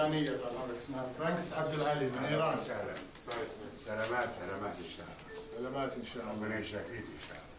ايرانيه طال عمرك اسمها فرانكس عبد العالي من ايران سهلا سلامات سلامات ان شاء الله سلامات ان شاء الله ربنا يشافيك ان شاء الله